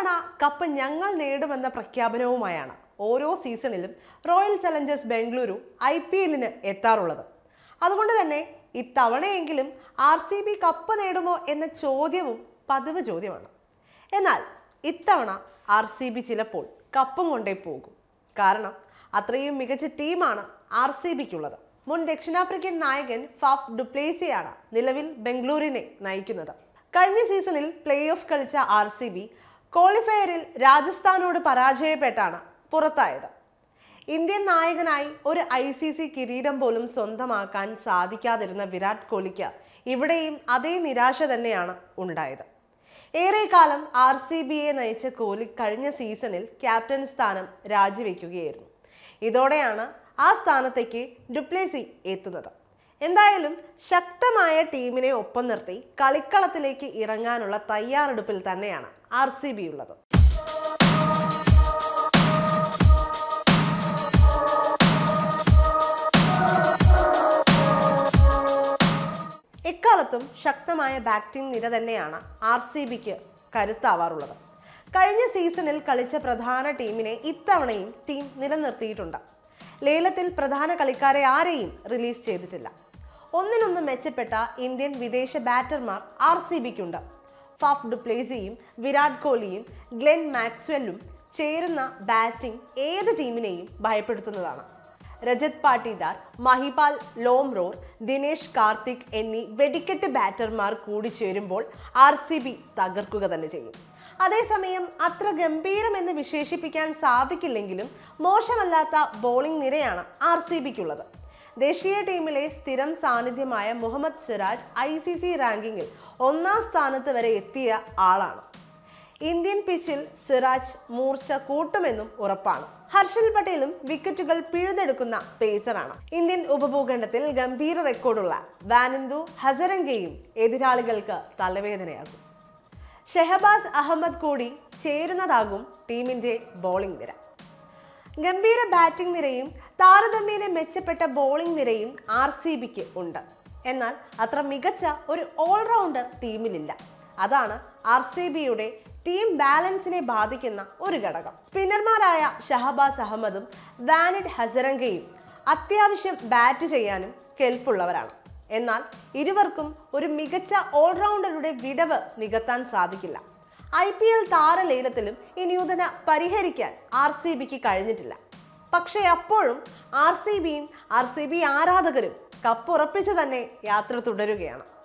ഇത്തവണ കപ്പ് ഞങ്ങൾ നേടുമെന്ന പ്രഖ്യാപനവുമായാണ് ഓരോ സീസണിലും Royal Challengers Bengaluru I P എല്ലിന് എത്താറുള്ളത് അതുകൊണ്ട് തന്നെ ഇത്തവണയെങ്കിലും ആർ സി ബി കപ്പ് നേടുമോ എന്ന ചോദ്യവും പതിവ് ചോദ്യമാണ് എന്നാൽ ഇത്തവണ ആർ സി ബി ചിലപ്പോൾ കപ്പും കൊണ്ടേ പോകും കാരണം അത്രയും മികച്ച ടീമാണ് ആർ സി ബിക്കുള്ളത് മുൻ ദക്ഷിണാഫ്രിക്കൻ നായകൻ ഫാഫ് ഡുപ്ലേസിയാണ് നിലവിൽ ബംഗളൂരിനെ നയിക്കുന്നത് കഴിഞ്ഞ സീസണിൽ പ്ലേ ഓഫ് കളിച്ച ആർ സി ബി ക്വാളിഫയറിൽ രാജസ്ഥാനോട് പരാജയപ്പെട്ടാണ് പുറത്തായത് ഇന്ത്യൻ നായകനായി ഒരു ഐ സി സി കിരീടം പോലും സ്വന്തമാക്കാൻ സാധിക്കാതിരുന്ന വിരാട് കോഹ്ലിക്ക് ഇവിടെയും അതേ നിരാശ തന്നെയാണ് ഉണ്ടായത് ഏറെക്കാലം ആർ സി ബിയെ നയിച്ച കോഹ്ലി കഴിഞ്ഞ സീസണിൽ ക്യാപ്റ്റൻ സ്ഥാനം രാജിവെക്കുകയായിരുന്നു ഇതോടെയാണ് ആ സ്ഥാനത്തേക്ക് ഡുപ്ലേസി എത്തുന്നത് എന്തായാലും ശക്തമായ ടീമിനെ ഒപ്പം നിർത്തി കളിക്കളത്തിലേക്ക് ഇറങ്ങാനുള്ള തയ്യാറെടുപ്പിൽ തന്നെയാണ് ആർ സി ബി ഉള്ളത് എക്കാലത്തും ശക്തമായ ബാറ്റിംഗ് നിര തന്നെയാണ് ആർ സി ബിക്ക് കരുത്താവാറുള്ളത് കഴിഞ്ഞ സീസണിൽ കളിച്ച പ്രധാന ടീമിനെ ഇത്തവണയും ടീം നിലനിർത്തിയിട്ടുണ്ട് ലേലത്തിൽ പ്രധാന കളിക്കാരെ ആരെയും റിലീസ് ചെയ്തിട്ടില്ല ഒന്നിനൊന്ന് മെച്ചപ്പെട്ട ഇന്ത്യൻ വിദേശ ബാറ്റർമാർ ആർ സി ബിക്കുണ്ട് ഫാഫ് ഡുപ്ലേസിയും വിരാട് കോഹ്ലിയും ഗ്ലെൻ മാക്സ്വെല്ലും ചേരുന്ന ബാറ്റിംഗ് ഏത് ടീമിനെയും ഭയപ്പെടുത്തുന്നതാണ് രജത് പാട്ടീദാർ മഹിപാൽ ലോംറോർ ദിനേഷ് കാർത്തിക് എന്നീ വെടിക്കെട്ട് ബാറ്റർമാർ കൂടി ചേരുമ്പോൾ ആർ സി ബി തകർക്കുക തന്നെ ചെയ്യും അതേസമയം അത്ര ഗംഭീരമെന്ന് വിശേഷിപ്പിക്കാൻ സാധിക്കില്ലെങ്കിലും മോശമല്ലാത്ത ബോളിംഗ് നിരയാണ് ആർ സി ബിക്കുള്ളത് ദേശീയ ടീമിലെ സ്ഥിരം സാന്നിധ്യമായ Mohammed Siraj I C C റാങ്കിങ്ങിൽ ഒന്നാം സ്ഥാനത്ത് വരെ എത്തിയ ആളാണ് ഇന്ത്യൻ പിച്ചിൽ സിറാജ് മൂർച്ച കൂട്ടുമെന്നും ഉറപ്പാണ് ഹർഷൽ പട്ടേലും വിക്കറ്റുകൾ പിഴുതെടുക്കുന്ന പേസറാണ് ഇന്ത്യൻ ഉപഭൂഖണ്ഡത്തിൽ ഗംഭീര റെക്കോർഡുള്ള വാനന്ദു ഹസരംഗയും എതിരാളികൾക്ക് തലവേദനയാകും ഷെഹബാസ് അഹമ്മദ് കൂടി ചേരുന്നതാകും ടീമിന്റെ ബോളിംഗ് നിര ഗംഭീര ബാറ്റിംഗ് നിരയും താരതമ്യേന മെച്ചപ്പെട്ട ബോളിംഗ് നിരയും ആർ സി ബിക്ക് ഉണ്ട് എന്നാൽ അത്ര മികച്ച ഒരു ഓൾറൗണ്ടർ ടീമിലില്ല അതാണ് ആർ സി ബിയുടെ ടീം ബാലൻസിനെ ബാധിക്കുന്ന ഒരു ഘടകം സ്പിന്നർമാരായ ഷഹബാസ് അഹമ്മദും വാനിഡ് ഹസരംഗയും അത്യാവശ്യം ബാറ്റ് ചെയ്യാനും കെൽപ്പുള്ളവരാണ് എന്നാൽ ഇരുവർക്കും ഒരു മികച്ച ഓൾറൗണ്ടറുടെ വിടവ് നികത്താൻ സാധിക്കില്ല ഐ പി എൽ താരലേലത്തിലും ഈ ന്യൂനത പരിഹരിക്കാൻ ആർ സി ബിക്ക് കഴിഞ്ഞിട്ടില്ല പക്ഷേ അപ്പോഴും ആർ സി ബിയും ആർ സി ബി ആരാധകരും കപ്പുറപ്പിച്ച് തന്നെ യാത്ര തുടരുകയാണ്